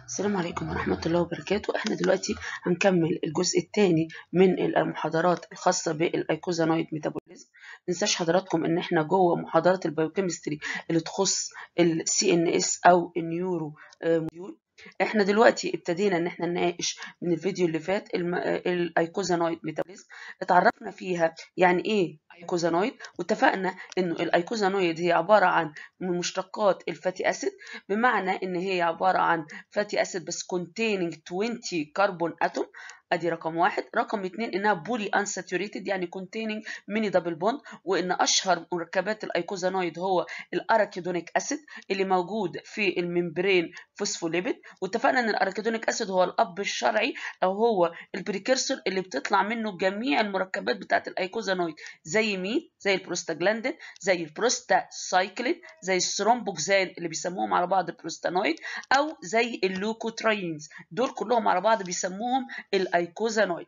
السلام عليكم ورحمة الله وبركاته احنا دلوقتي هنكمل الجزء الثاني من المحاضرات الخاصة بالايكوزانويد ميتابوليزم منساش حضراتكم ان احنا جوه محاضرات البيوكيمستري اللي تخص السي ان اس او النيورو موديول احنا دلوقتي ابتدينا ان احنا نناقش من الفيديو اللي فات الم... الايكوزانويد ميتابوليزم اتعرفنا فيها يعني ايه ايكوزانويد واتفقنا انه الايكوزانويد هي عباره عن من مشتقات الفاتي اسيد بمعنى ان هي عباره عن فاتي اسيد بس containing 20 كربون اتوم ادي رقم واحد رقم اتنين انها بولي انساتوريتد يعني containing ميني دبل بوند وان اشهر مركبات الايكوزانويد هو الاراكيدونيك اسيد اللي موجود في الممبرين فوسفوليبيد واتفقنا ان الاراكيدونيك اسيد هو الاب الشرعي او هو البريكرسور اللي بتطلع منه جميع المركبات بتاعه الايكوزانويد زي مين زي البروستاجلاندين زي البروستاسايكلين زي الثرومبوكسان اللي بيسموهم على بعض البروستانويد او زي اللوكوتراينز دول كلهم على بعض بيسموهم الايكوزانويد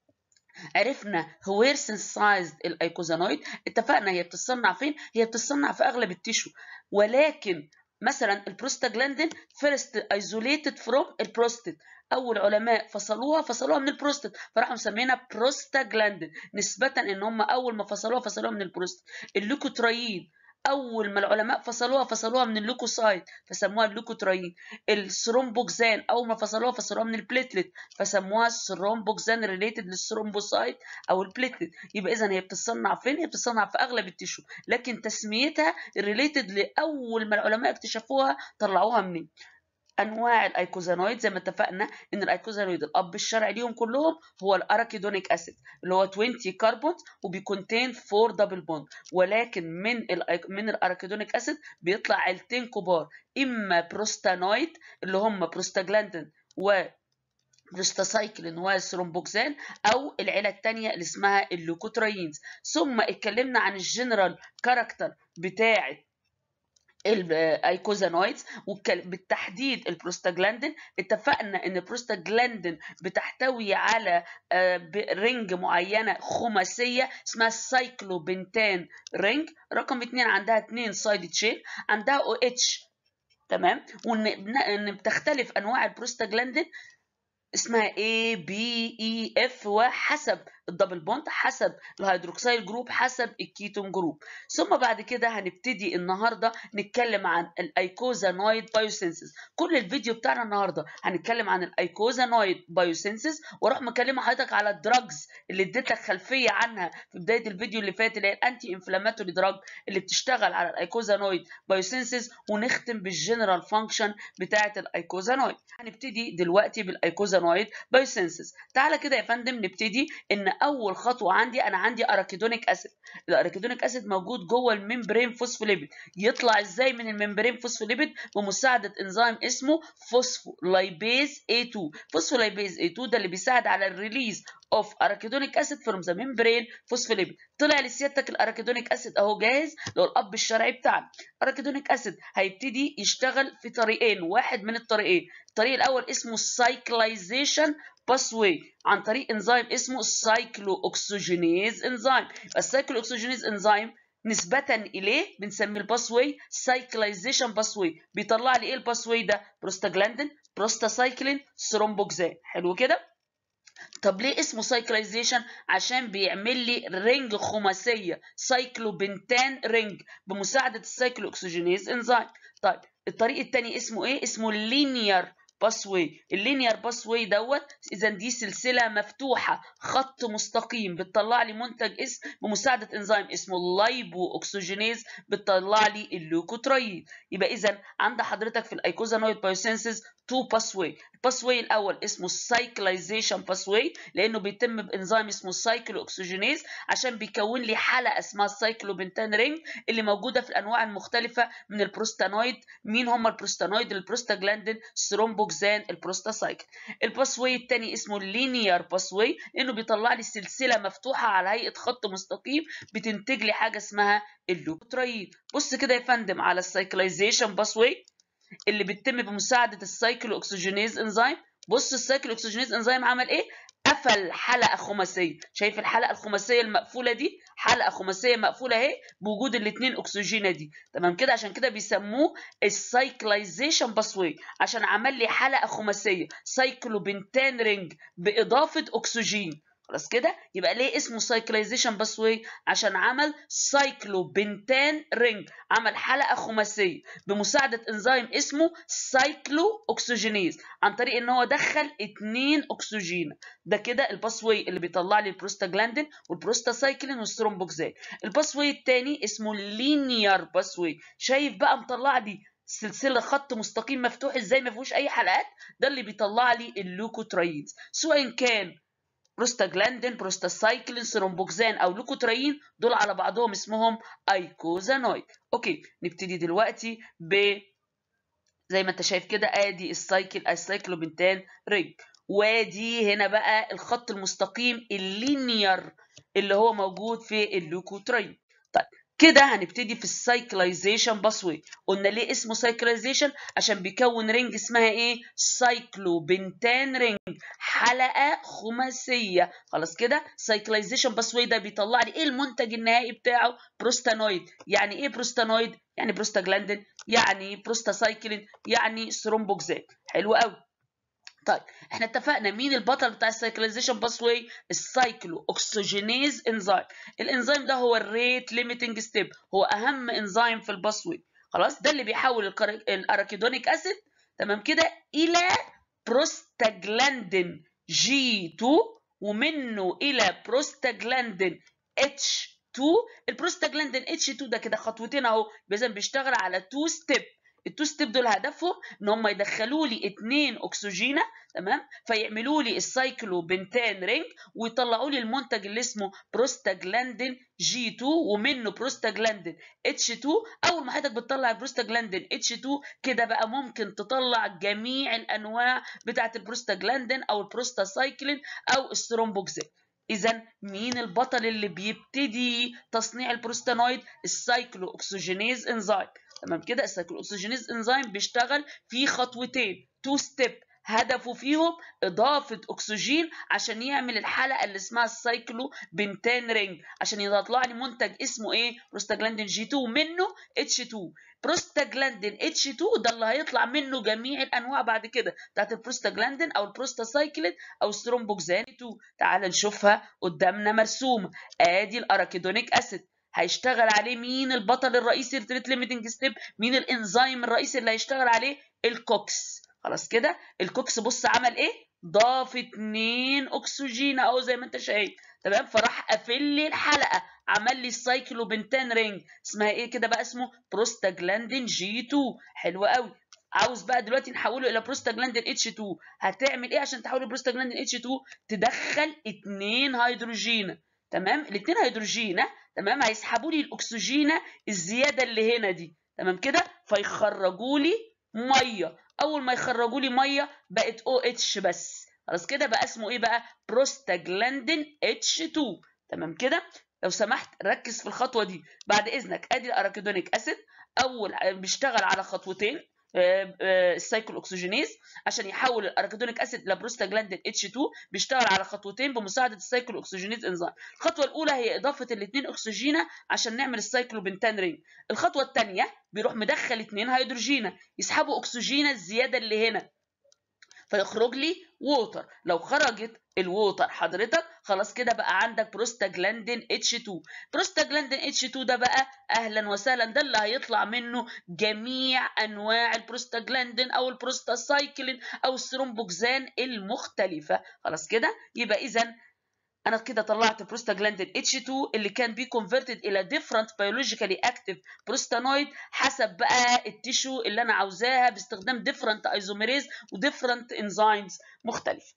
عرفنا وير سينسايزد الايكوزانويد اتفقنا هي بتتصنع فين هي بتتصنع في اغلب التيشو ولكن مثلا البروستاجلاندين فيرست ايزوليتد فروم البروستات اول علماء فصلوها فصلوها من البروستات فراحوا مسمينها بروستاجلاندين نسبه ان هم اول ما فصلوها فصلوها من البروستات اللوكوترايين اول ما العلماء فصلوها فصلوها من اللوكوسايت فسموها اللوكوتراين الثرومبوكسان اول ما فصلوها فصلوها من البليتلت فسموها الثرومبوكسان ريليتد للثرومبوسايت او البليتلت يبقى اذا هي بتتصنع فين هي بتتصنع في اغلب التيشو لكن تسميتها ريليتد لاول ما العلماء اكتشفوها طلعوها منين انواع الايكوزانويد زي ما اتفقنا ان الايكوزانويد الاب الشرعي ليهم كلهم هو الاراكيدونيك اسيد اللي هو 20 كربون وبيكونتين 4 دبل بوند ولكن من ال من الاراكيدونيك اسيد بيطلع عيلتين كبار اما بروستانويد اللي هم بروستاجلاندين و بروستاسايكلين وثرومبوكسان او العيله الثانيه اللي اسمها اللوكوتراينز ثم اتكلمنا عن الجنرال كاركتر بتاعه الايكوزانويدز وبالتحديد البروستاجلاندين اتفقنا ان البروستاجلاندين بتحتوي على رينج معينه خماسيه اسمها السايكلوبنتان رينج رقم اتنين عندها اتنين سايد تشين عندها او اتش تمام وان بتختلف انواع البروستاجلاندين اسمها A B E F وحسب الدبل بوند حسب الهيدروكسيل جروب حسب الكيتون جروب ثم بعد كده هنبتدي النهارده نتكلم عن الايكوزانويد بايوسينسز كل الفيديو بتاعنا النهارده هنتكلم عن الايكوزانويد بايوسينسز واروح مكلمه حضرتك على الدراجز اللي اديت لك خلفيه عنها في بدايه الفيديو اللي فات اللي هي الانتي انفلاماتوري دراج اللي بتشتغل على الايكوزانويد بايوسينسز ونختم بالجنرال فانكشن بتاعه الايكوزانويد هنبتدي دلوقتي بالايكوزانويد بايوسينسز تعالى كده يا فندم نبتدي ان اول خطوه عندي انا عندي اراكيدونيك اسيد الاراكيدونيك اسيد موجود جوه الممبرين فوسفوليبيد يطلع ازاي من الممبرين فوسفوليبيد بمساعده انزيم اسمه فوسفولايبيز A2 فوسفولايبيز A2 ده اللي بيساعد على الريليز اوف اراكيدونيك اسيد فروم ذا ممبرين فوسفوليبيد طلع لسيادتك الاراكيدونيك اسيد اهو جاهز لو الاب الشرعي بتاعنا اراكيدونيك اسيد هيبتدي يشتغل في طريقين واحد من الطريقين الطريق الاول اسمه سايكلايزيشن باثواي عن طريق انزيم اسمه السايكلو اوكسجينيز انزيم السايكلو اوكسجينيز انزيم نسبة إليه بنسميه الباسواي سايكلايزيشن باسواي بيطلع لي إيه الباسواي ده؟ بروستاجلاندين بروستاسايكلين ثرومبوكسان حلو كده؟ طب ليه اسمه سايكلايزيشن عشان بيعمل لي رينج خماسيه سايكلوبنتان رينج بمساعده السايكلو اوكسجينيز انزيم طيب الطريق الثاني اسمه ايه اسمه لينير باسواي اللينير باسواي دوت اذا دي سلسله مفتوحه خط مستقيم بتطلع لي منتج اسم بمساعده انزيم اسمه اللايبو اوكسجينيز بتطلع لي اللوكوترايين يبقى اذا عند حضرتك في الايكوزانويد بايوسينسز تو باسواي الباسواي الاول اسمه السايكلايزيشن باسواي لانه بيتم بانزيم اسمه السايكلو اوكسجينيز عشان بيكون لي حلقه اسمها السايكلوبنتان رينج اللي موجوده في الانواع المختلفه من البروستانويد مين هم البروستانويد البروستاجلاندين ثرومبوكسان البروستاسايكل الباسواي الثاني اسمه اللينير باسواي لانه بيطلع لي سلسله مفتوحه على هيئه خط مستقيم بتنتج لي حاجه اسمها اللوكوترايين بص كده يا فندم على السايكلايزيشن باسواي اللي بتتم بمساعده السايكلو اوكسجينيز انزيم بص السايكلو اوكسجينيز انزيم عمل ايه قفل حلقه خماسيه شايف الحلقه الخماسيه المقفوله دي حلقه خماسيه مقفوله اهي بوجود الاثنين اكسجينه دي تمام كده عشان كده بيسموه السايكلايزيشن باسوي عشان عمل لي حلقه خماسيه سايكلوبنتان رينج باضافه اكسجين خلاص كده يبقى ليه اسمه سايكلايزيشن باسوي عشان عمل سايكلوبنتان رينج عمل حلقه خماسيه بمساعده انزيم اسمه سايكلو اوكسجينيز عن طريق ان هو دخل اتنين اكسجين ده كده الباسوي اللي بيطلع لي البروستاجلاندين والبروستاسايكلين والسترومبوكسان الباسوي الثاني اسمه لينير باسوي شايف بقى مطلع لي سلسله خط مستقيم مفتوح ازاي ما فيهوش اي حلقات ده اللي بيطلع لي اللوكوترايدز سواء كان بروستاجلاندين بروستاسايكلين سيرومبوكسان او لوكوتراين دول على بعضهم اسمهم ايكوزانويد اوكي نبتدي دلوقتي ب زي ما انت شايف كده ادي السايكل السايكلوبنتان رينج وادي هنا بقى الخط المستقيم اللينير اللي هو موجود في اللوكوتراين طيب كده هنبتدي في السايكلايزيشن باسوي قلنا ليه اسمه سايكلايزيشن عشان بيكون رينج اسمها ايه سايكلوبنتان رينج حلقه خماسيه خلاص كده سايكلايزيشن باسوي ده بيطلع لي ايه المنتج النهائي بتاعه بروستانويد يعني ايه بروستانويد يعني بروستاجلاندين يعني بروستاسايكلين يعني سترومبوكسان حلو قوي طيب احنا اتفقنا مين البطل بتاع السايكلايزيشن باسواي السايكلو اوكسجينيز انزيم الانزيم ده هو الريت ليميتنج ستيب هو اهم انزيم في الباسواي خلاص ده اللي بيحول الاراكيدونيك اسيد تمام كده الى بروستاجلاندين جي 2 ومنه الى بروستاجلاندين اتش 2 البروستاجلاندين اتش 2 ده كده خطوتين اهو اذا بيشتغل على 2 ستيب التو ستيب دول هدفهم ان هم يدخلوا لي اثنين اكسجينه تمام فيعملوا لي السايكلو بنتان رينج ويطلعوا لي المنتج اللي اسمه بروستاجلاندين جي 2 ومنه بروستاجلاندين اتش 2 اول ما حضرتك بتطلع البروستاجلاندين اتش 2 كده بقى ممكن تطلع جميع الانواع بتاعه البروستاجلاندين او البروستاسايكلين او السترومبوكسين اذا مين البطل اللي بيبتدي تصنيع البروستانويد السايكلو اوكسجينيز انزيم تمام كده السايكلوكسجينيز انزيم بيشتغل في خطوتين تو ستيب هدفه فيهم اضافه اكسجين عشان يعمل الحلقه اللي اسمها السايكلو بنتان رينج عشان يطلع لي منتج اسمه ايه بروستاجلاندين جي 2 منه اتش 2 بروستاجلاندين اتش 2 ده اللي هيطلع منه جميع الانواع بعد كده بتاعت البروستاجلاندين او البروستاسايكلين او السترومبوكسان 2 تعال نشوفها قدامنا مرسومه ادي الاراكيدونيك اسيد هيشتغل عليه مين البطل الرئيسي للتريت ليميتنج ستيب مين الانزيم الرئيسي اللي هيشتغل عليه الكوكس خلاص كده الكوكس بص عمل ايه ضاف اتنين اكسجين اهو زي ما انت شايف تمام فراح قافل لي الحلقه عمل لي السايكلوبنتان رينج اسمها ايه كده بقى اسمه بروستاجلاندين جي 2 حلو قوي عاوز بقى دلوقتي نحوله الى بروستاجلاندين اتش 2 هتعمل ايه عشان تحوله بروستاجلاندين اتش 2 تدخل اتنين هيدروجين تمام الاثنين هيدروجين تمام هيسحبوا لي الاكسجين الزياده اللي هنا دي تمام كده فيخرجوا لي ميه اول ما يخرجوا لي ميه بقت او اتش بس خلاص كده بقى اسمه ايه بقى بروستاجلاندين اتش 2 تمام كده لو سمحت ركز في الخطوه دي بعد اذنك ادي الاراكيدونيك اسيد اول بيشتغل على خطوتين السايكل اوكسجينيز عشان يحول الاراكيدونيك اسيد لبروستاجلاندين اتش 2 بيشتغل على خطوتين بمساعده السايكل اوكسجينيز انزيم الخطوه الاولى هي اضافه الاثنين اكسجينه عشان نعمل السايكلوبنتان رينج الخطوه الثانيه بيروح مدخل اثنين هيدروجينه يسحبوا اكسجينه الزياده اللي هنا فيخرج لي ووتر لو خرجت الووتر حضرتك خلاص كده بقى عندك بروستاجلاندين اتش 2 بروستاجلاندين اتش 2 ده بقى اهلا وسهلا ده اللي هيطلع منه جميع انواع البروستاجلاندين او البروستاسايكلين او الثرومبوكسان المختلفه خلاص كده يبقى اذا انا كده طلعت بروستاجلاندين اتش 2 اللي كان بي كونفرتد الى ديفرنت بيولوجيكالي اكتيف بروستانويد حسب بقى التيشو اللي انا عاوزاها باستخدام ديفرنت ايزوميريز وديفرنت انزيمز مختلفه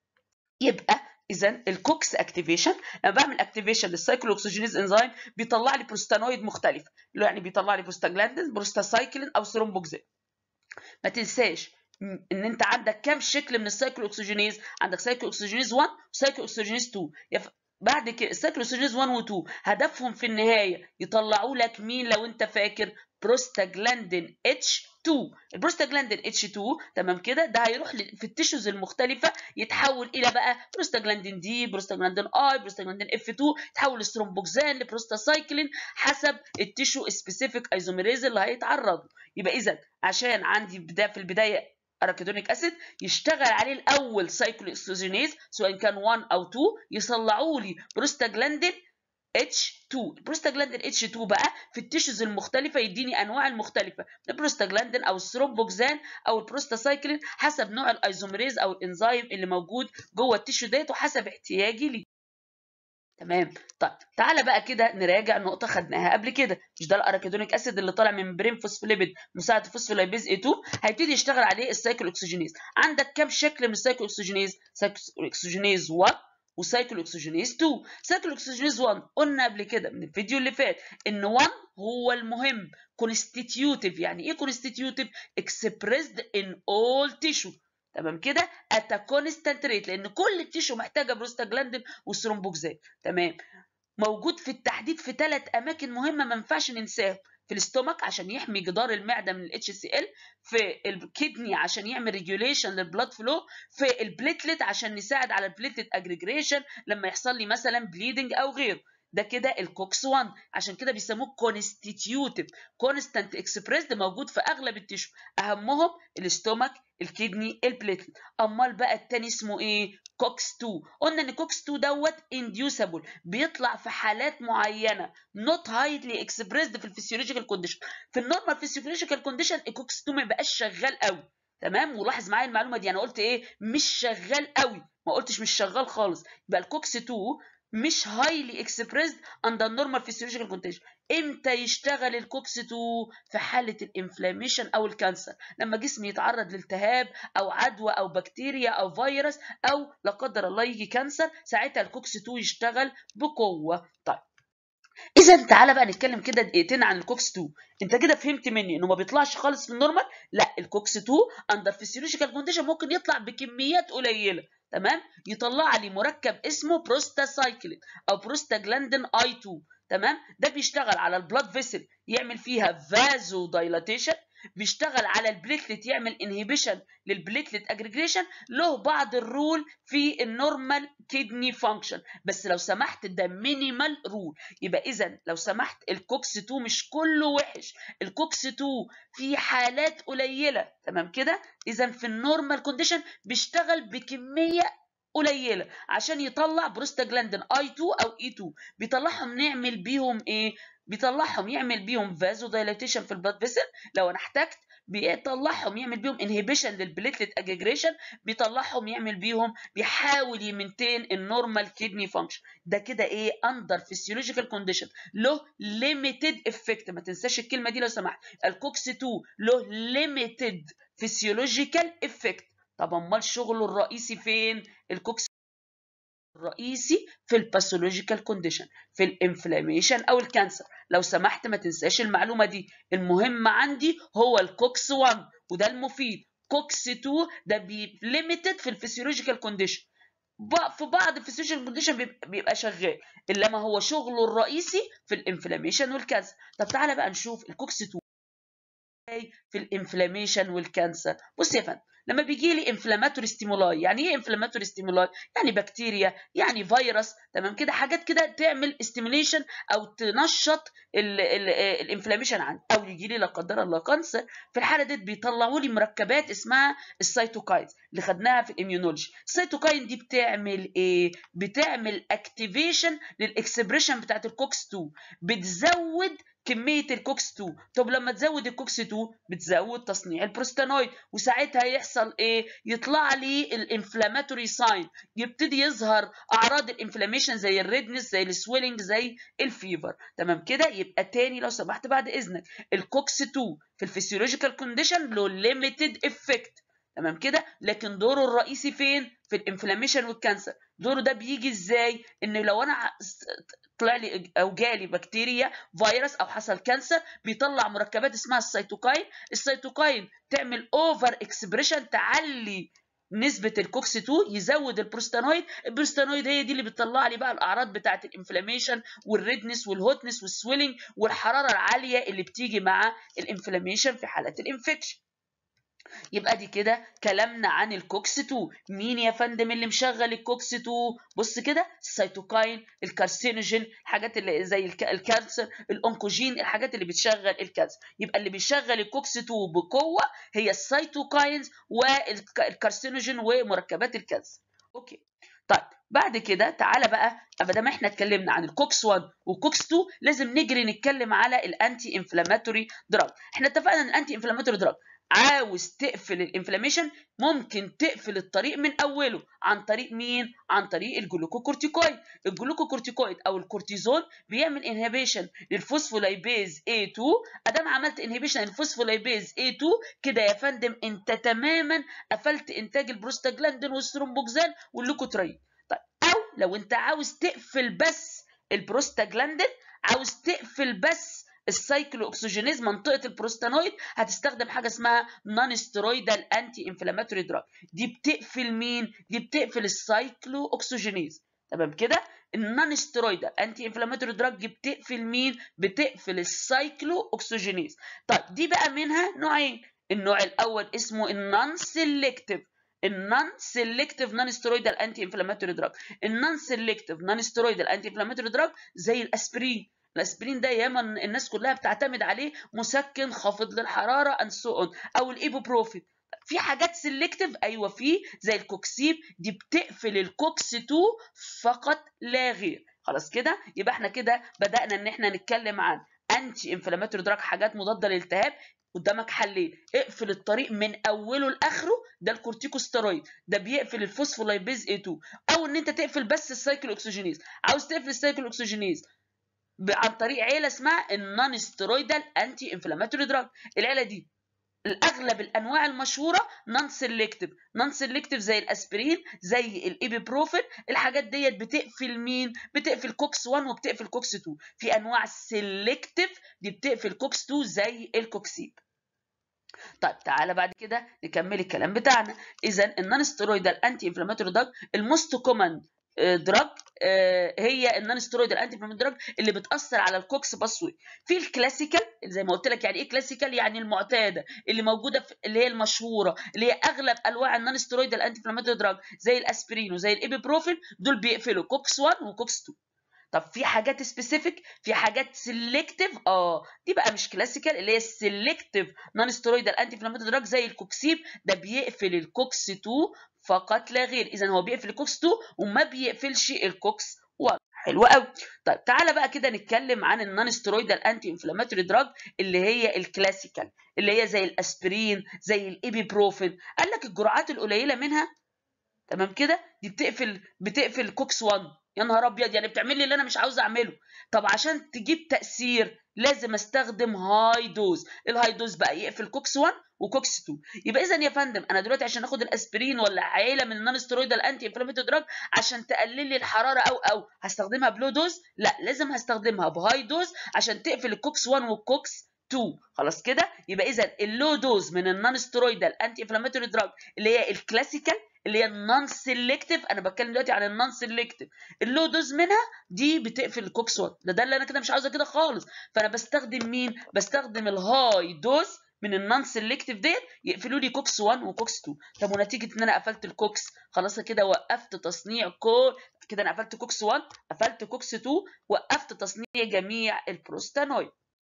يبقى اذا الكوكس اكتيفيشن لما بعمل اكتيفيشن للسايكلوكسجينيز انزيم بيطلع لي بروستانويد مختلف يعني بيطلع لي بروستاجلاندين بروستاسايكلين او ثرومبوكسين ما تنساش ان انت عندك كام شكل من السايكلو اوكسجينيز عندك سايكلو اوكسجينيز 1 وسايكلو اوكسجينيز 2 يف... بعد كده السايكلو اوكسجينيز 1 و 2 هدفهم في النهايه يطلعوا لك مين لو انت فاكر بروستاجلاندين اتش 2 البروستاجلاندين اتش 2 تمام كده ده هيروح في التيشوز المختلفه يتحول الى بقى بروستاجلاندين دي بروستاجلاندين اي بروستاجلاندين اف 2 يتحول لسترومبوكسان لبروستاسايكلين حسب التيشو سبيسيفيك ايزوميريز اللي هيتعرض يبقى اذا عشان عندي بدايه في البدايه اراكيدونيك اسيد يشتغل عليه الاول سايكلو اكسوجينيز سواء كان 1 او 2 يصلعوا لي بروستاجلاندين H2 البروستاجلاندين H2 بقى في التيشوز المختلفه يديني انواع المختلفه البروستاجلاندين او الثرومبوكسان او البروستاسايكلين حسب نوع الايزوميريز او الانزيم اللي موجود جوه التيشو ديت وحسب احتياجي ليه تمام طيب تعالى بقى كده نراجع نقطه خدناها قبل كده مش ده الاراكيدونيك اسيد اللي طالع من برين فوسفوليبيد مساعد فوسفولايبيز A2 هيبتدي يشتغل عليه السايكل اوكسجينيز عندك كام شكل من السايكل اوكسجينيز سايكل اوكسجينيز 1 وسايكل اوكسجينيز 2 سايكل اوكسجينيز 1 قلنا قبل كده من الفيديو اللي فات ان 1 هو المهم constitutive يعني ايه constitutive expressed in all tissue تمام كده at a constant rate لان كل التيشو محتاجه بروستاجلاندين وثرومبوكسان تمام موجود في التحديد في ثلاث اماكن مهمه ما ينفعش ننساهم في الاستومك عشان يحمي جدار المعده من الاتش سي ال في الكدني عشان يعمل ريجوليشن للبلاد فلو في البليتلت عشان نساعد على البليتلت اجريجريشن لما يحصل لي مثلا بليدنج او غيره ده كده الكوكس 1 عشان كده بيسموه كونستيتيوتيف كونستانت اكسبريسد موجود في اغلب التيشو اهمهم الاستومك الكدني البليتلت امال بقى التاني اسمه ايه كوكس 2 قلنا ان كوكس 2 دوت انديوسابل بيطلع في حالات معينه نوت هايلي اكسبريسد في الفسيولوجيكال كونديشن في النورمال فسيولوجيكال كونديشن الكوكس 2 ما يبقاش شغال قوي تمام ولاحظ معايا المعلومه دي انا قلت ايه مش شغال قوي ما قلتش مش شغال خالص يبقى الكوكس 2 مش هايلي اكسبريسد اندر نورمال فيسيولوجيكال كونديشن امتى يشتغل الكوكس 2 في حاله الانفلاميشن او الكانسر لما جسمي يتعرض لالتهاب او عدوى او بكتيريا او فيروس او لا قدر الله يجي كانسر ساعتها الكوكس 2 يشتغل بقوه طيب اذا تعالى بقى نتكلم كده دقيقتين عن الكوكس 2 انت كده فهمت مني انه ما بيطلعش خالص في النورمال لا الكوكس 2 اندر فيسيولوجيكال كونديشن ممكن يطلع بكميات قليله تمام يطلع لي مركب اسمه بروستاسايكلين او بروستاجلاندين اي 2 تمام ده بيشتغل على البلاد فيسل يعمل فيها فازو دايلاتيشن بيشتغل على البليتلت يعمل انهبيشن للبليتلت اجريجريشن له بعض الرول في النورمال كيدني فانكشن بس لو سمحت ده مينيمال رول يبقى اذا لو سمحت الكوكس 2 مش كله وحش الكوكس 2 في حالات قليله تمام كده اذا في النورمال كونديشن بيشتغل بكميه قليله عشان يطلع بروستاجلاندين اي 2 او اي 2 بيطلعهم نعمل بيهم ايه بيطلعهم يعمل بيهم فازو دايلاتيشن في البلاد فيسل لو انا احتجت بيطلعهم يعمل بيهم انهبيشن للبليتلت اجريجريشن بيطلعهم يعمل بيهم بيحاول يمنتين النورمال كيدني فانكشن ده كده ايه اندر فيسيولوجيكال كونديشن له ليميتد افكت ما تنساش الكلمه دي لو سمحت الكوكس 2 له ليميتد فيسيولوجيكال افكت طب امال شغله الرئيسي فين الكوكس الرئيسي في الباثولوجيكال كونديشن في الانفلاميشن او الكانسر لو سمحت ما تنساش المعلومه دي المهم عندي هو الكوكس 1 وده المفيد كوكس 2 ده ليميتد في الفسيولوجيكال كونديشن في بعض الفسيولوجيكال كونديشن بيبقى شغال انما هو شغله الرئيسي في الانفلاميشن والكانسر طب تعالى بقى نشوف الكوكس 2 في الانفلاميشن والكانسر بص يا فندم لما بيجي لي انفلاماتوري ستيمولاي يعني ايه انفلاماتوري ستيمولاي يعني بكتيريا يعني فيروس تمام كده حاجات كده تعمل استيميليشن او تنشط الانفلاميشن عندي او يجي لي لا قدر الله كانسر في الحاله دي بيطلعوا لي مركبات اسمها السيتوكاينز اللي خدناها في الاميونولوجي السيتوكاين دي بتعمل ايه بتعمل اكتيفيشن للاكسبريشن بتاعت الكوكس 2 بتزود كميه الكوكس 2 طب لما تزود الكوكس 2 بتزود تصنيع البروستانويد وساعتها يحصل ايه يطلع لي الانفلاماتوري ساين يبتدي يظهر اعراض الانفلاميشن زي الريدنس زي السويلنج زي الفيفر تمام كده يبقى تاني لو سمحت بعد اذنك الكوكس 2 في الفسيولوجيكال كونديشن له ليميتد افكت تمام كده لكن دوره الرئيسي فين في الانفلاميشن والكانسر دوره ده بيجي ازاي ان لو انا طلع لي او جالي بكتيريا فيروس او حصل كانسر بيطلع مركبات اسمها السيتوكاين السيتوكاين تعمل اوفر اكسبريشن تعلي نسبه الكوكس 2 يزود البروستانويد البروستانويد هي دي اللي بتطلع لي بقى الاعراض بتاعه الانفلاميشن والريدنس والهوتنس والسويلنج والحراره العاليه اللي بتيجي مع الانفلاميشن في حالات الانفكشن يبقى دي كده كلامنا عن الكوكس 2 مين يا فندم اللي مشغل الكوكس 2 بص كده السيتوكاين الكارسينوجين الحاجات اللي زي الكانسر الانكوجين الحاجات اللي بتشغل الكانسر يبقى اللي بيشغل الكوكس 2 بقوه هي السيتوكاينز والكارسينوجين ومركبات الكانسر اوكي طيب بعد كده تعالى بقى ما دام احنا اتكلمنا عن الكوكس 1 والكوكس 2 لازم نجري نتكلم على الانتي انفلاماتوري دراج احنا اتفقنا ان الانتي انفلاماتوري دراج عاوز تقفل الانفلاميشن ممكن تقفل الطريق من اوله عن طريق مين عن طريق الجلوكوكورتيكويد الجلوكوكورتيكويد او الكورتيزون بيعمل انهبيشن للفوسفولايبيز A2 ادام عملت انهبيشن للفوسفولايبيز A2 كده يا فندم انت تماما قفلت انتاج البروستاجلاندين والثرومبوكسان واللوكوترين طيب او لو انت عاوز تقفل بس البروستاجلاندين عاوز تقفل بس السايكلو اوكسجينيز منطقه البروستانويد هتستخدم حاجه اسمها نون ستيرويدال انتي انفلاماتوري دراج دي بتقفل مين دي بتقفل السايكلو اوكسجينيز تمام كده النون ستيرويدال انتي انفلاماتوري دراج بتقفل مين بتقفل السايكلو اوكسجينيز طيب دي بقى منها نوعين النوع الاول اسمه النون سيلكتيف النون سيلكتيف نون ستيرويدال انتي انفلاماتوري دراج النون سيلكتيف نون ستيرويدال انتي انفلاماتوري دراج زي الاسبرين الاسبرين ده ياما الناس كلها بتعتمد عليه مسكن خافض للحراره اند سو او الايبوبروفين في حاجات سيلكتيف ايوه في زي الكوكسيب دي بتقفل الكوكس 2 فقط لا غير خلاص كده يبقى احنا كده بدانا ان احنا نتكلم عن انتي انفلاماتوري دراج حاجات مضاده للالتهاب قدامك حلين اقفل الطريق من اوله لاخره ده الكورتيكوستيرويد ده بيقفل الفوسفولايبيز A2 او ان انت تقفل بس السايكل اوكسجينيز عاوز تقفل السايكل اوكسجينيز عن طريق عيله اسمها النون ستيرويدال انتي انفلاماتوري دراج العيله دي الاغلب الانواع المشهوره نون سيلكتيف نون سيلكتيف زي الاسبرين زي الايبيبروفين الحاجات ديت بتقفل مين بتقفل كوكس 1 وبتقفل كوكس 2 في انواع سيلكتيف دي بتقفل كوكس 2 زي الكوكسيب طيب تعالى بعد كده نكمل الكلام بتاعنا اذا النون ستيرويدال انتي انفلاماتوري دراج الموست كومن دراج هي النون ستيرويد الانتي دراج اللي بتاثر على الكوكس باسوي في الكلاسيكال زي ما قلت لك يعني ايه كلاسيكال يعني المعتاده اللي موجوده في اللي هي المشهوره اللي هي اغلب انواع النون ستيرويد الانتي دراج زي الاسبرين وزي الايبيبروفين دول بيقفلوا كوكس 1 وكوكس 2 طب في حاجات سبيسيفيك في حاجات سيلكتيف اه دي بقى مش كلاسيكال اللي هي السيلكتيف نون ستيرويدال انتي دراج زي الكوكسيب ده بيقفل الكوكس 2 فقط لا غير اذا هو بيقفل الكوكس 2 وما بيقفلش الكوكس 1 حلو قوي طيب تعالى بقى كده نتكلم عن النون ستيرويدال انتي انفلاماتوري دراج اللي هي الكلاسيكال اللي هي زي الاسبرين زي الايبيبروفين قال لك الجرعات القليله منها تمام كده دي بتقفل بتقفل كوكس 1 يا نهار ابيض يعني بتعمل لي اللي انا مش عاوز اعمله طب عشان تجيب تاثير لازم استخدم هاي دوز الهاي دوز بقى يقفل كوكس 1 وكوكس 2 يبقى اذا يا فندم انا دلوقتي عشان اخد الاسبرين ولا عيله من النون ستيرويدال انتي انفلاماتوري دراج عشان تقلل لي الحراره او او هستخدمها بلو دوز لا لازم هستخدمها بهاي دوز عشان تقفل الكوكس 1 والكوكس 2 خلاص كده يبقى اذا اللو دوز من النون ستيرويدال انتي انفلاماتوري دراج اللي هي الكلاسيكال اللي هي النون سيلكتيف انا بتكلم دلوقتي عن النون سيلكتيف اللو دوز منها دي بتقفل الكوكس 1 ده ده اللي انا كده مش عاوزه كده خالص فانا بستخدم مين بستخدم الهاي دوز من النون سيلكتيف ديت يقفلوا لي كوكس 1 وكوكس 2 طب ونتيجه ان انا قفلت الكوكس خلاص كده وقفت تصنيع كل كده انا قفلت كوكس 1 قفلت كوكس 2 وقفت تصنيع جميع البروستانويد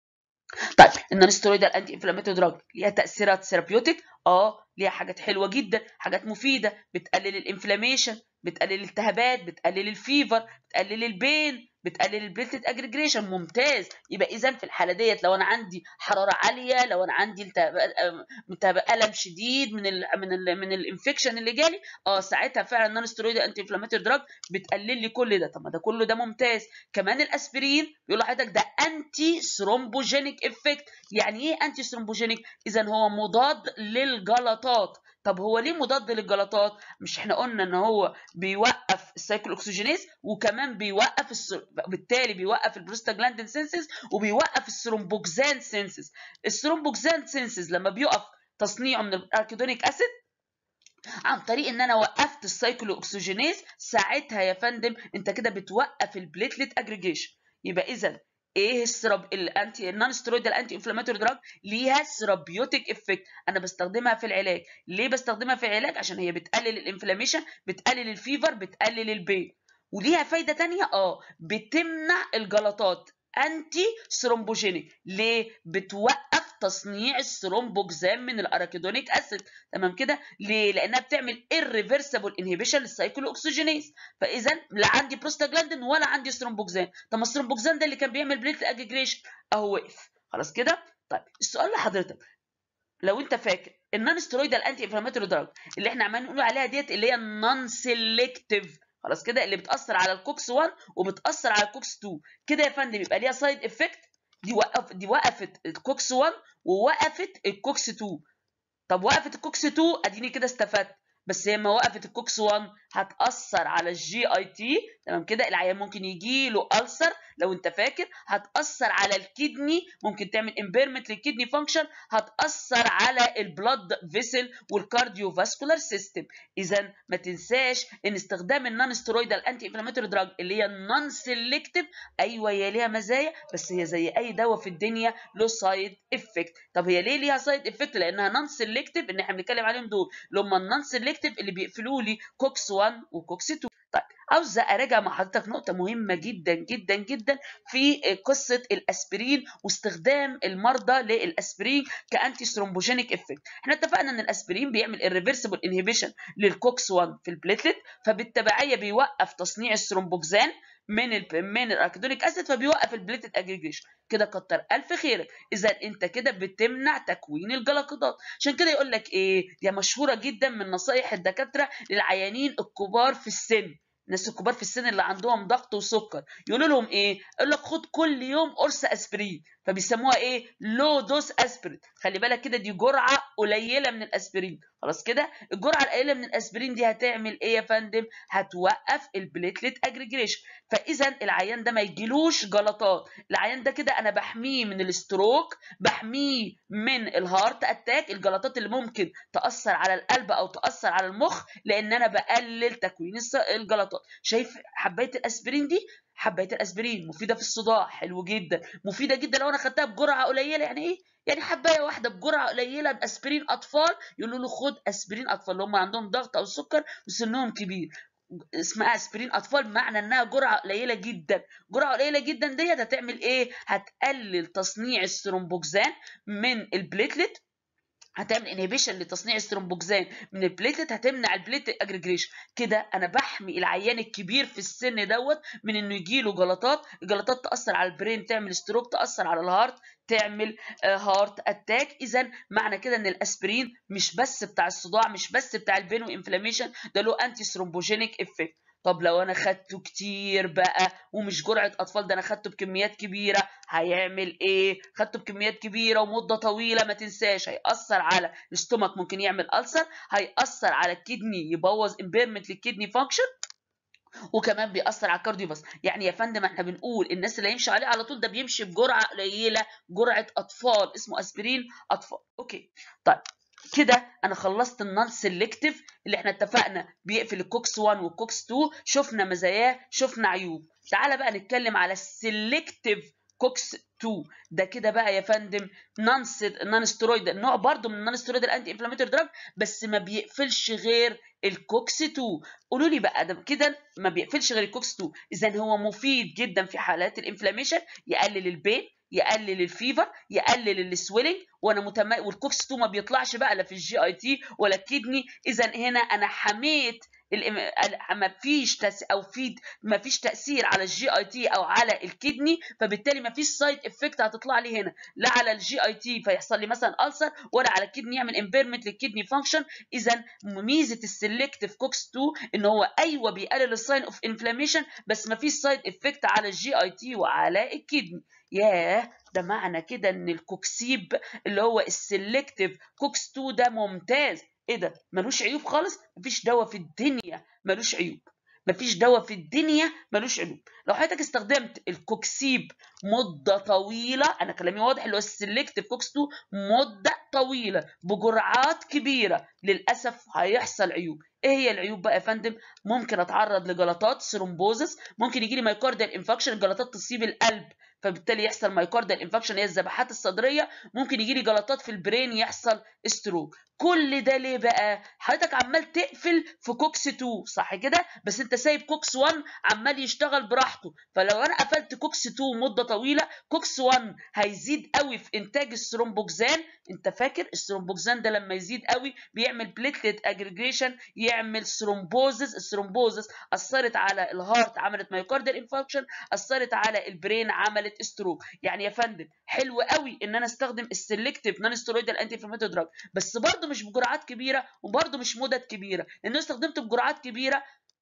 طيب النون ستيرويدال انتي انفلاماتوري دراج ليها تاثيرات ثيرابيوتيك اه ليها حاجات حلوه جدا حاجات مفيده بتقلل الانفلاميشن بتقلل الالتهابات بتقلل الفيفر بتقلل البين بتقلل البليتلت اجريجريشن ممتاز يبقى اذا في الحاله ديت لو انا عندي حراره عاليه لو انا عندي التهاب الم شديد من ال من ال من الانفكشن اللي جالي اه ساعتها فعلا النون ستيرويد انتي انفلاماتوري دراج بتقلل لي كل ده طب ما ده كله ده ممتاز كمان الاسبرين بيقول لحضرتك ده انتي ثرومبوجينيك افكت يعني ايه انتي ثرومبوجينيك اذا هو مضاد للجلطات طب هو ليه مضاد للجلطات مش احنا قلنا ان هو بيوقف السايكل اوكسجينيز وكمان بيوقف السر... بالتالي بيوقف البروستاجلاندين سينسز وبيوقف الثرومبوكسان سينسز الثرومبوكسان سينسز لما بيقف تصنيعه من الاركيدونيك اسيد عن طريق ان انا وقفت السايكلو اوكسجينيز ساعتها يا فندم انت كده بتوقف البليتلت اجريجيشن يبقى اذا ايه السراب الانتي النون ستيرويد الانتي انفلاماتوري دراج ليها سيرابيوتيك افكت انا بستخدمها في العلاج ليه بستخدمها في العلاج عشان هي بتقلل الانفلاميشن بتقلل الفيفر بتقلل البين وليها فايده تانية اه بتمنع الجلطات انتي ثرومبوجينيك ليه بتوقف تصنيع الثرومبوكسان من الاراكيدونيك اسيد تمام كده ليه لانها بتعمل irreversible inhibition للسايكلو اوكسجينيز فاذا لا عندي بروستاجلاندين ولا عندي ثرومبوكسان طب ما الثرومبوكسان ده اللي كان بيعمل بليت اجريجريشن اهو وقف خلاص كده طيب السؤال لحضرتك لو انت فاكر النون ستيرويدال انتي انفلاماتوري دراج اللي احنا عمالين نقول عليها ديت اللي هي النون سيلكتيف خلاص كده اللي بتاثر على الكوكس 1 وبتاثر على الكوكس 2 كده يا فندم يبقى ليها سايد افكت دي وقف دي وقفت الكوكس 1 ووقفت الكوكس 2 طب وقفت الكوكس 2 اديني كده استفدت بس لما وقفت الكوكس 1 هتاثر على الجي اي تي تمام كده العيان ممكن يجي له ألسر لو انت فاكر هتاثر على الكدني ممكن تعمل امبيرمنت للكدني فانكشن هتاثر على البلاد فيسل والكارديو فاسكولار سيستم اذا ما تنساش ان استخدام النون ستيرويدال انتي انفلاماتوري دراج اللي هي النون سيلكتيف ايوه هي ليها مزايا بس هي زي اي دواء في الدنيا له سايد افكت طب هي ليه ليها سايد افكت لانها نون سيلكتيف ان احنا بنتكلم عليهم دول اللي هم النون سيلكتيف اللي بيقفلوا لي كوكس 1 وكوكس 2 طيب عاوزه اراجع مع حضرتك نقطه مهمه جدا جدا جدا في قصه الاسبرين واستخدام المرضى للاسبرين كانتي ثرومبوجينيك افكت احنا اتفقنا ان الاسبرين بيعمل irreversible انهبيشن للكوكس 1 في البليتلت فبالتبعيه بيوقف تصنيع الثرومبوكسان من ال من الاراكيدونيك اسيد فبيوقف البليتد اجريجيشن كده كتر الف خيرك اذا انت كده بتمنع تكوين الجلطات عشان كده يقول لك ايه دي مشهوره جدا من نصايح الدكاتره للعيانين الكبار في السن الناس الكبار في السن اللي عندهم ضغط وسكر يقولوا لهم ايه يقول لك خد كل يوم قرص اسبرين فبيسموها ايه لو دوز اسبرين خلي بالك كده دي جرعه قليله من الاسبرين خلاص كده الجرعه القليله من الاسبرين دي هتعمل ايه يا فندم هتوقف البليتلت اجريجريشن فاذا العيان ده ما يجيلوش جلطات العيان ده كده انا بحميه من الستروك بحميه من الهارت اتاك الجلطات اللي ممكن تاثر على القلب او تاثر على المخ لان انا بقلل تكوين الجلطات شايف حبايه الاسبرين دي حبايه الاسبرين مفيده في الصداع حلو جدا مفيده جدا لو انا خدتها بجرعه قليله يعني ايه يعني حبايه واحده بجرعه قليله باسبرين اطفال يقولوا له خد اسبرين اطفال اللي هم عندهم ضغط او سكر وسنهم كبير اسمها اسبرين اطفال بمعنى انها جرعه قليله جدا جرعه قليله جدا ديت هتعمل ايه هتقلل تصنيع الثرومبوكسان من البليتلت هتعمل انهبيشن لتصنيع الثرومبوكسان من البليتلت هتمنع البليتلت اجريجريشن كده انا بحمي العيان الكبير في السن دوت من انه يجيله جلطات الجلطات تاثر على البرين تعمل ستروك تاثر على الهارت تعمل هارت اتاك اذا معنى كده ان الاسبرين مش بس بتاع الصداع مش بس بتاع البين وانفلاميشن ده له انتي ثرومبوجينيك افكت طب لو انا خدته كتير بقى ومش جرعه اطفال ده انا خدته بكميات كبيره هيعمل ايه خدته بكميات كبيره ومده طويله ما تنساش هياثر على الاستومك ممكن يعمل ألسر هياثر على الكدني يبوظ امبيرمنت للكدني فانكشن وكمان بيأثر على الكارديو بس يعني يا فندم احنا بنقول الناس اللي هيمشي عليه على طول ده بيمشي بجرعه قليله جرعه اطفال اسمه اسبرين اطفال اوكي طيب كده انا خلصت النون سيلكتيف اللي احنا اتفقنا بيقفل الكوكس 1 والكوكس 2 شفنا مزاياه شفنا عيوب تعالى بقى نتكلم على السيلكتيف كوكس 2 ده كده بقى يا فندم نون نون ستيرويد نوع برضه من النون ستيرويد الانتي انفلاماتوري دراج بس ما بيقفلش غير الكوكس 2 قولوا لي بقى ده كده ما بيقفلش غير الكوكس 2 اذا هو مفيد جدا في حالات الانفلاميشن يقلل البين يقلل الفيفر يقلل السويلنج وانا متم... والكوكس 2 ما بيطلعش بقى لا في الجي اي تي ولا الكدني اذا هنا انا حميت ما فيش تس... او في ما فيش تاثير على الجي اي تي او على الكدني فبالتالي ما فيش سايد افكت هتطلع لي هنا لا على الجي اي تي فيحصل لي مثلا ألسر ولا على الكدني يعمل امبيرمنت للكدني فانكشن اذا ميزه السلكتيف كوكس 2 ان هو ايوه بيقلل الساين اوف انفلاميشن بس ما فيش سايد افكت على الجي اي تي وعلى الكدني ياه ده معنى كده ان الكوكسيب اللي هو السلكتيف كوكس 2 ده ممتاز ايه ده ملوش عيوب خالص مفيش دواء في الدنيا ملوش عيوب مفيش دواء في الدنيا ملوش عيوب لو حضرتك استخدمت الكوكسيب مده طويله انا كلامي واضح اللي هو السلكتيف كوكس 2 مده طويله بجرعات كبيره للاسف هيحصل عيوب ايه هي العيوب بقى يا فندم ممكن اتعرض لجلطات ثرومبوزس ممكن يجي لي مايكارديال انفكشن الجلطات تصيب القلب فبالتالي يحصل مايكارديال انفكشن هي الذبحات الصدريه ممكن يجي لي جلطات في البرين يحصل ستروك كل ده ليه بقى حضرتك عمال تقفل في كوكس 2 صح كده بس انت سايب كوكس 1 عمال يشتغل براحته فلو انا قفلت كوكس 2 مده طويله كوكس 1 هيزيد قوي في انتاج الثرومبوكسان انت فاكر الثرومبوكسان ده لما يزيد قوي بيعمل بليتلت اجريجيشن يعمل ثرومبوزس الثرومبوزس اثرت على الهارت عملت مايوكارديال انفكشن اثرت على البرين عملت ستروك يعني يا فندم حلو قوي ان انا استخدم السلكتيف نون ستيرويدال انتي انفلاماتوري دراج بس برضه مش بجرعات كبيره وبرضه مش مدد كبيره لان استخدمت بجرعات كبيره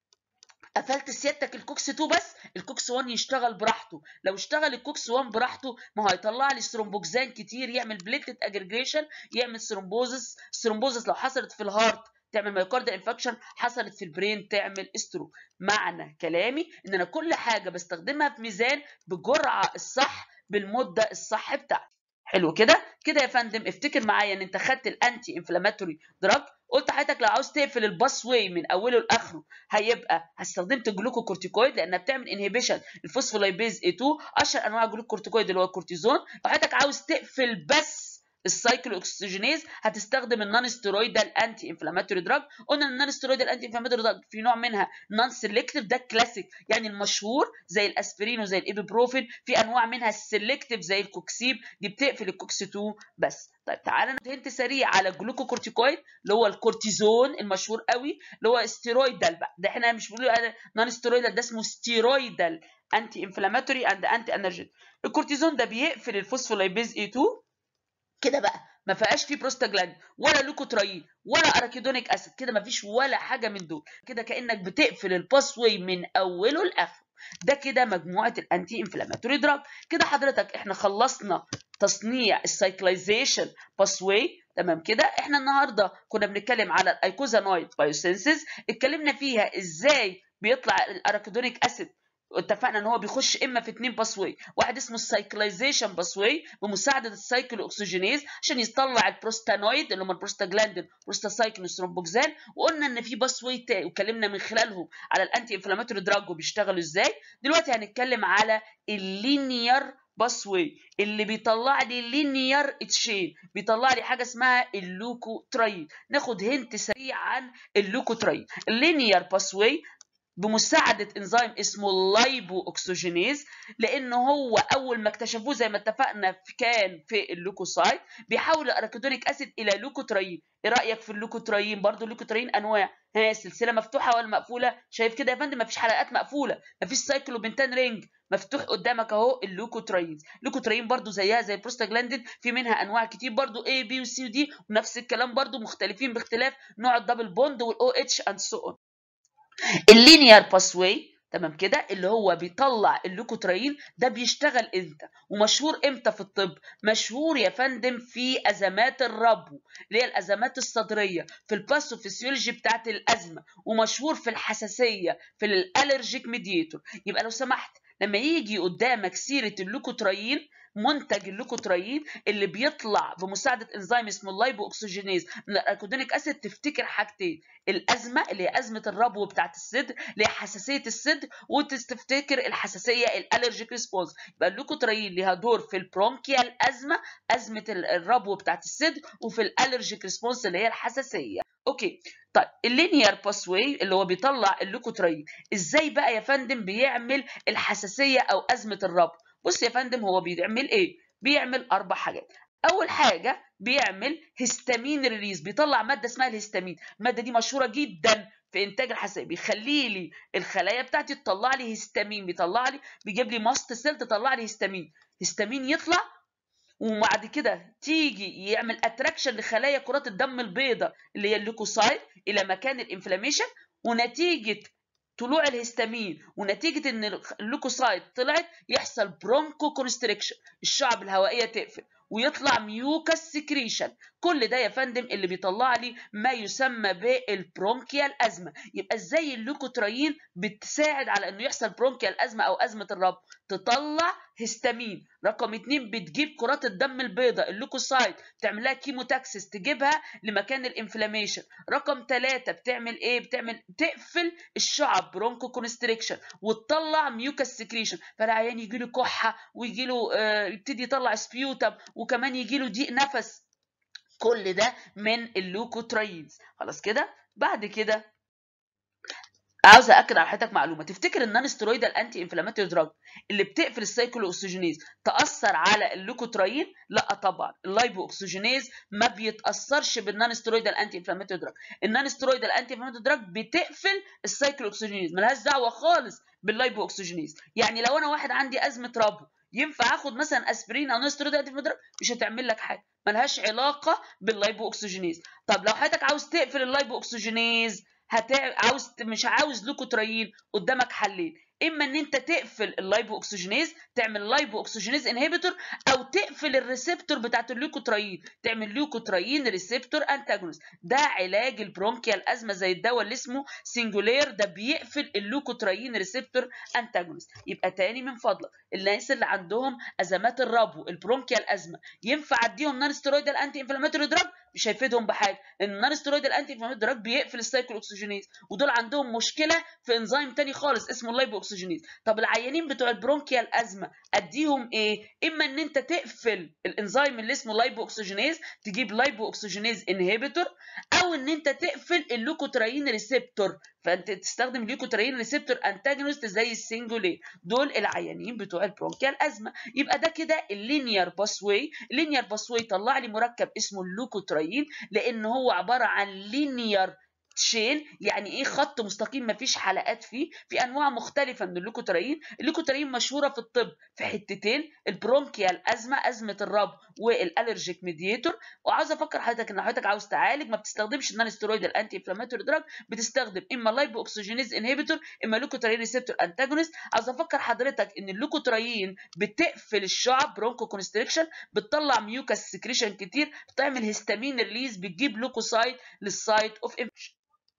قفلت سيادتك الكوكس 2 بس الكوكس 1 يشتغل براحته لو اشتغل الكوكس 1 براحته ما هو هيطلع لي ثرومبوكسان كتير يعمل بليتلت اجريجيشن يعمل ثرومبوزس الثرومبوزس لو حصلت في الهارت تعمل مايوكارديال انفكشن حصلت في البرين تعمل ستروك معنى كلامي ان انا كل حاجه بستخدمها في ميزان بالجرعه الصح بالمده الصح بتاعتي حلو كده كده يا فندم افتكر معايا ان انت خدت الانتي انفلاماتوري دراج قلت حضرتك لو عاوز تقفل الباس واي من اوله لاخره هيبقى استخدمت الجلوكوكورتيكويد لانها بتعمل انهبيشن الفوسفولايبيز اي 2 اشهر انواع الجلوكوكورتيكويد اللي هو الكورتيزون لو حضرتك عاوز تقفل بس السايكلو اوكسجينيز هتستخدم النون ستيرويدال انتي انفلاماتوري دراج قلنا النون ستيرويدال انتي انفلاماتوري دراج في نوع منها نون سيلكتيف ده كلاسيك يعني المشهور زي الاسبرين وزي الايبوبروفين في انواع منها السيلكتيف زي الكوكسيب دي بتقفل الكوكس 2 بس طيب تعالى نهنت سريع على الجلوكوكورتيكويد اللي هو الكورتيزون المشهور قوي اللي هو ستيرويدال بقى ده احنا مش بنقول نون ستيرويدال ده اسمه ستيرويدال انتي انفلاماتوري اند انتي انرجيك الكورتيزون ده بيقفل الفوسفولايبيز اي 2 كده بقى ما فيهاش فيه بروستاجلاند ولا لوكوترايين ولا اراكيدونيك اسيد كده ما فيش ولا حاجه من دول كده كانك بتقفل الباس واي من اوله لاخره ده كده مجموعه الانتي انفلاماتوري دراج كده حضرتك احنا خلصنا تصنيع السايكلايزيشن باس واي تمام كده احنا النهارده كنا بنتكلم على الايكوزانويد بايوسينسز اتكلمنا فيها ازاي بيطلع الاراكيدونيك اسيد اتفقنا ان هو بيخش اما في اتنين باسواي واحد اسمه السايكلايزيشن باسواي بمساعده السايكل اوكسجينيز عشان يطلع البروستانويد اللي هم البروستاجلاندين بروستاسايكلين والثرومبوكسان وقلنا ان في باسواي تاني واتكلمنا من خلالهم على الانتي انفلاماتوري دراج وبيشتغلوا ازاي دلوقتي هنتكلم على اللينير باسواي اللي بيطلع لي لينير تشين بيطلع لي حاجه اسمها اللوكوترايد ناخد هنت سريع عن اللوكوترايد اللينير باسواي بمساعدة انزيم اسمه اللايبو اوكسجينيز لان هو اول ما اكتشفوه زي ما اتفقنا كان في اللوكوسايت بيحول الاراكيدونيك اسيد الى لوكوترايين ايه رايك في اللوكوترايين برضو اللوكوترايين انواع ها سلسله مفتوحه ولا مقفوله شايف كده يا فندم مفيش حلقات مقفوله مفيش سايكلوبنتان رينج مفتوح قدامك اهو اللوكوترايين اللوكوترايين برضو زيها زي البروستاجلاندين في منها انواع كتير برضو A B و C و D ونفس الكلام برضو مختلفين باختلاف نوع الدبل بوند والاو اتش اند سو اون اللينير باسواي تمام كده اللي هو بيطلع اللوكوتراين ده بيشتغل امتى ومشهور امتى في الطب مشهور يا فندم في ازمات الربو اللي هي الازمات الصدريه في الباثوفيسيولوجي بتاعت الازمه ومشهور في الحساسيه في الالرجيك ميديتور يبقى لو سمحت لما يجي قدامك سيره اللوكوتراين منتج اللوكوترايين اللي بيطلع بمساعده انزيم اسمه اللايبو اوكسجينيز من الاراكودونيك اسيد تفتكر حاجتين الازمه اللي هي ازمه الربو بتاعه الصدر اللي هي حساسيه الصدر وتفتكر الحساسيه الالرجيك ريسبونس يبقى اللوكوترايين ليها دور في البرونكيال ازمه ازمه الربو بتاعه الصدر وفي الالرجيك ريسبونس اللي هي الحساسيه اوكي طيب اللينير باسواي اللي هو بيطلع اللوكوترايين ازاي بقى يا فندم بيعمل الحساسيه او ازمه الربو بص يا فندم هو بيعمل ايه بيعمل اربع حاجات اول حاجه بيعمل هيستامين ريليز بيطلع ماده اسمها الهيستامين الماده دي مشهوره جدا في انتاج الحساسيه بيخلي لي الخلايا بتاعتي تطلع لي هيستامين بيطلع لي بيجيب لي ماست سيل تطلع لي هيستامين هيستامين يطلع وبعد كده تيجي يعمل اتراكشن لخلايا كرات الدم البيضاء اللي هي الليكوسايت الى مكان الانفلاميشن ونتيجه طلوع الهستامين ونتيجه ان اللوكوسايت طلعت يحصل برونكو كونستريكشن الشعب الهوائيه تقفل ويطلع ميوكس سكريشن كل ده يا فندم اللي بيطلع لي ما يسمى بالبرونكيال ازمه يبقى ازاي اللوكوترايين بتساعد على انه يحصل برونكيال ازمه او ازمه الرب تطلع هيستامين رقم اتنين بتجيب كرات الدم البيضاء اللوكوسايت تعمل لها كيموتاكسس تجيبها لمكان الانفلاميشن رقم ثلاثة بتعمل ايه بتعمل تقفل الشعب برونكو كونستريكشن وتطلع ميوكس سكريشن فالعيان يجي له كحه ويجي له آه يبتدي يطلع سبيوتم وكمان يجي له ضيق نفس كل ده من اللوكوتراينز خلاص كده بعد كده عاوز اكد على حضرتك معلومه تفتكر النون ستيرويدال انتي انفلاماتوري دراج اللي بتقفل السايكلو اوكسجينيز تاثر على اللوكوتراين لا طبعا اللايبو اوكسجينيز ما بيتاثرش بالنون ستيرويدال انتي انفلاماتوري دراج النون ستيرويدال انتي انفلاماتوري دراج بتقفل السايكلو اوكسجينيز ملهاش دعوه خالص باللايبو اوكسجينيز يعني لو انا واحد عندي ازمه ربو ينفع اخد مثلا اسبرين او نون ستيرويدال انتي انفلاماتوري مش هتعمل لك حاجه ملهاش علاقه باللايبو اوكسجينيز طب لو حضرتك عاوز تقفل اللايبو اوكسجينيز هتع... عاوز مش عاوز لوكوترايين قدامك حلين اما ان انت تقفل اللايبو اوكسجينيز تعمل لايبو اوكسجينيز انهبيتور او تقفل الريسبتور بتاعت اللوكوترايين تعمل لوكوترايين ريسبتور انتاجونست ده علاج البرونكيال ازمه زي الدواء اللي اسمه سنجولير ده بيقفل اللوكوترايين ريسبتور انتاجونست يبقى تاني من فضلك الناس اللي عندهم ازمات الربو البرونكيال ازمه ينفع اديهم نون ستيرويدال انتي انفلاماتوري دراج مش هيفيدهم بحاجه لان النون ستيرويدال انتي انفلاماتوري دراج بيقفل السايكل اوكسجينيز ودول عندهم مشكله في انزيم تاني خالص اسمه اللايبو اوكسجينيز طب العيانين بتوع البرونكيال ازمه اديهم ايه اما ان انت تقفل الانزيم اللي اسمه لايبو اوكسجينيز تجيب لايبو اوكسجينيز انهبيتور او ان انت تقفل اللوكوتراين ريسبتور فانت تستخدم الليوكوتراين ريسبتور انتاجونست زي السنجولي دول العيانين بتوع البرونكيال ازمه يبقى ده كده اللينير باسواي اللينير باسواي طلع لي مركب اسمه اللوكوتراين لان هو عباره عن لينير تشين يعني ايه خط مستقيم مفيش حلقات فيه في انواع مختلفه من اللوكوتراين اللوكوتراين مشهوره في الطب في حتتين البرونكيال ازمه ازمه الرب والالرجيك ميديتور وعاوز افكر حضرتك ان حضرتك عاوز تعالج ما بتستخدمش النون ستيرويدال انتي انفلاماتوري دراج بتستخدم اما لايبو اوكسجينيز انهبيتور اما لوكوتراين ريسبتور انتاجونست عاوز افكر حضرتك ان اللوكوتراين بتقفل الشعب برونكو كونستريكشن بتطلع ميوكاس سكريشن كتير بتعمل هيستامين ريليز بتجيب لوكوسايت للسايت اوف انفكشن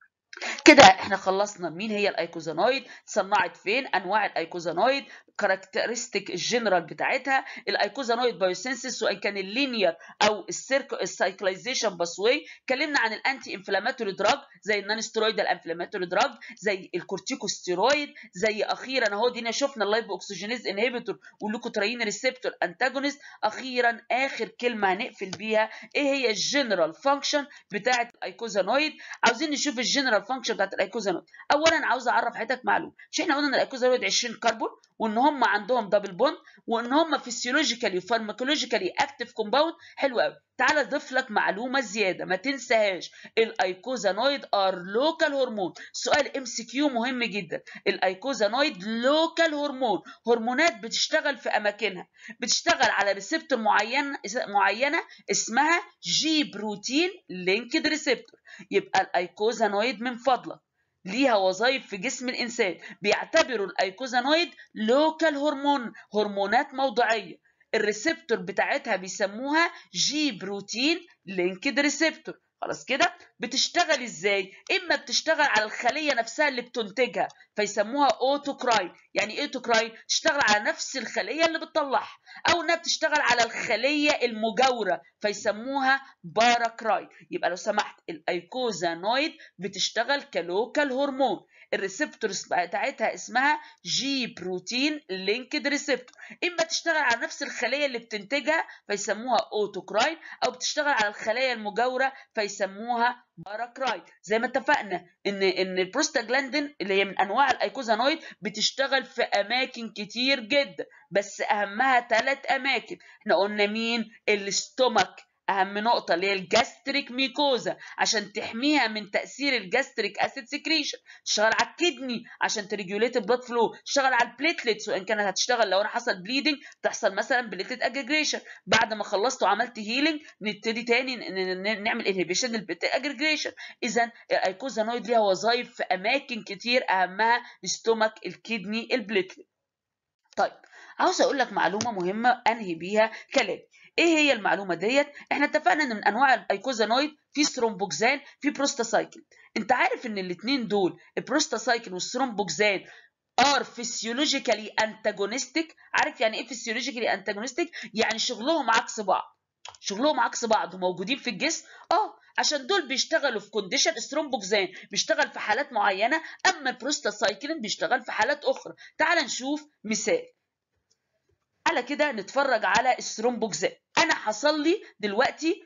كده احنا خلصنا مين هي الايكوزانويد صنعت فين انواع الايكوزانويد كاركترستيك الجنرال بتاعتها الايكوزانويد بايوسينسيس سواء كان اللينير او السيركو السايكلايزيشن باسواي اتكلمنا عن الانتي انفلاماتوري دراج زي النون ستيرويدال انفلاماتوري دراج زي الكورتيكوستيرويد زي اخيرا اهو دينا شفنا اللايبو اوكسجينيز انهبيتور واللوكوتراين ريسبتور انتاجونست اخيرا اخر كلمه هنقفل بيها ايه هي الجنرال فانكشن بتاعه الايكوزانويد عاوزين نشوف الجنرال فانكشن بتاعت الايكوزانويد اولا عاوز اعرف حضرتك معلومه مش احنا قلنا ان الايكوزانويد 20 كربون وان هم عندهم دبل بوند وان هم فيسيولوجيكالي وفارماكولوجيكالي اكتف كومباوند حلو قوي تعالى اضيف لك معلومه زياده ما تنساهاش الايكوزانويد ار لوكال هرمون سؤال ام سي كيو مهم جدا الايكوزانويد لوكال هرمون هرمونات بتشتغل في اماكنها بتشتغل على ريسبتور معين معينه اسمها جي بروتين لينكد ريسبتور يبقى الايكوزانويد من فضلك ليها وظائف في جسم الانسان بيعتبروا الايكوزانويد لوكال هرمون هرمونات موضعيه الريسبتور بتاعتها بيسموها جي بروتين لينكد ريسبتور خلاص كده بتشتغل ازاي اما بتشتغل على الخليه نفسها اللي بتنتجها فيسموها اوتوكراين يعني ايه اوتوكراين تشتغل على نفس الخليه اللي بتطلعها او انها بتشتغل على الخليه المجاوره فيسموها باراكراين يبقى لو سمحت الايكوزانويد بتشتغل كلوكال هرمون الريسبتورز بتاعتها اسمها جي بروتين لينكد ريسبتور اما تشتغل على نفس الخليه اللي بتنتجها فيسموها اوتوكراين او بتشتغل على الخلايا المجاوره فيسموها باراكراين زي ما اتفقنا ان ان البروستاجلاندين اللي هي من انواع الايكوزانويد بتشتغل في اماكن كتير جدا بس اهمها ثلاث اماكن احنا قلنا مين الاستومك اهم نقطه اللي هي الجاستريك ميكوزا عشان تحميها من تاثير الجاستريك اسيد سكريشن تشتغل على الكدني عشان تريجوليت البلاد فلو تشتغل على البليتلتس وان كانت هتشتغل لو انا حصل بليدنج تحصل مثلا بليتلت اجريجيشن بعد ما خلصت وعملت هيلينج نبتدي تاني نعمل انهبيشن للبليتلت اجريجيشن اذا الايكوزانويد ليها وظائف في اماكن كتير اهمها الاستومك الكدني البليتلت طيب عاوز اقول لك معلومه مهمه انهي بيها كلامي ايه هي المعلومه ديت احنا اتفقنا ان من انواع الايكوزانويد في سترومبوكسان في بروستاسايكل انت عارف ان الاثنين دول البروستاسايكل والسترومبوكسان ار فيسيولوجيكالي انتاجونستيك عارف يعني ايه فيسيولوجيكالي انتاجونستيك يعني شغلهم عكس بعض شغلهم عكس بعض وموجودين في الجسم اه عشان دول بيشتغلوا في كونديشن سترومبوكسان بيشتغل في حالات معينه اما البروستاسايكلين بيشتغل في حالات اخرى تعال نشوف مثال على كده نتفرج على السترومبوكسان انا حصل لي دلوقتي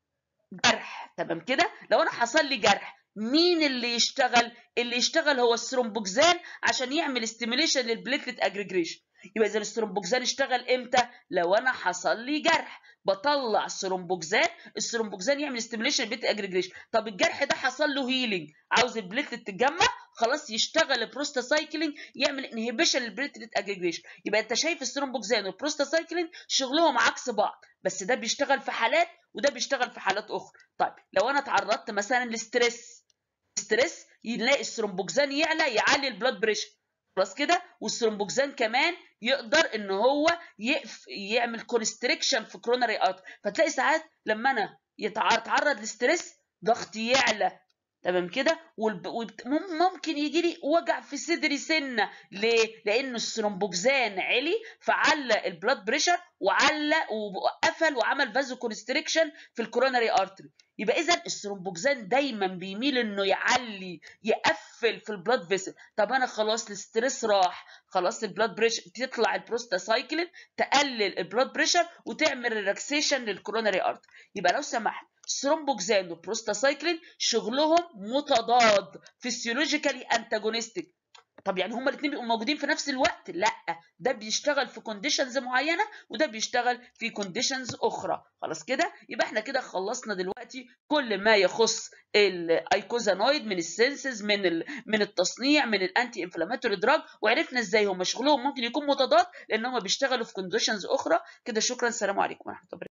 جرح تمام كده لو انا حصل لي جرح مين اللي يشتغل اللي يشتغل هو الثرومبوكسان عشان يعمل ستيميليشن للبليتلت اجريجريشن يبقى اذا الثرومبوكسان اشتغل امتى لو انا حصل لي جرح بطلع الثرومبوكسان الثرومبوكسان يعمل ستيميليشن للبليتلت اجريجريشن طب الجرح ده حصل له هيلينج عاوز البليتلت تتجمع خلاص يشتغل البروستاسايكلين يعمل انهبيشن للبليتلت اجريجريشن يبقى انت شايف الثرومبوكسان والبروستاسايكلين شغلهم عكس بعض بس ده بيشتغل في حالات وده بيشتغل في حالات اخرى طيب لو انا تعرضت مثلا لستريس ستريس يلاقي الثرومبوكسان يعلى يعلي البلاد بريشر خلاص كده والثرومبوكسان كمان يقدر ان هو يقف يعمل كونستريكشن في كروناري ارت فتلاقي ساعات لما انا يتعرض لستريس ضغطي يعلى تمام كده وممكن يجي لي وجع في صدري سنه ليه؟ لان الثرومبوكسان علي فعلى البلاد بريشر وعلى وقفل وعمل فازو كونستريكشن في الكوروناري ارتري يبقى اذا الثرومبوكسان دايما بيميل انه يعلي يقفل في البلاد فيسل طب انا خلاص الستريس راح خلاص البلاد بريشر تطلع البروستاسايكلين تقلل البلاد بريشر وتعمل ريلاكسيشن للكوروناري ارتري يبقى لو سمحت ثرومبوكسان وبروستاسايكلين شغلهم متضاد فيسيولوجيكالي انتاجونستيك طب يعني هما الاثنين بيبقوا موجودين في نفس الوقت لا ده بيشتغل في كونديشنز معينه وده بيشتغل في كونديشنز اخرى خلاص كده يبقى احنا كده خلصنا دلوقتي كل ما يخص الايكوزانويد من السنسز من ال... من التصنيع من الانتي انفلاماتوري دراج وعرفنا ازاي هم شغلهم ممكن يكون متضاد لان هم بيشتغلوا في كونديشنز اخرى كده شكرا السلام عليكم ورحمه الله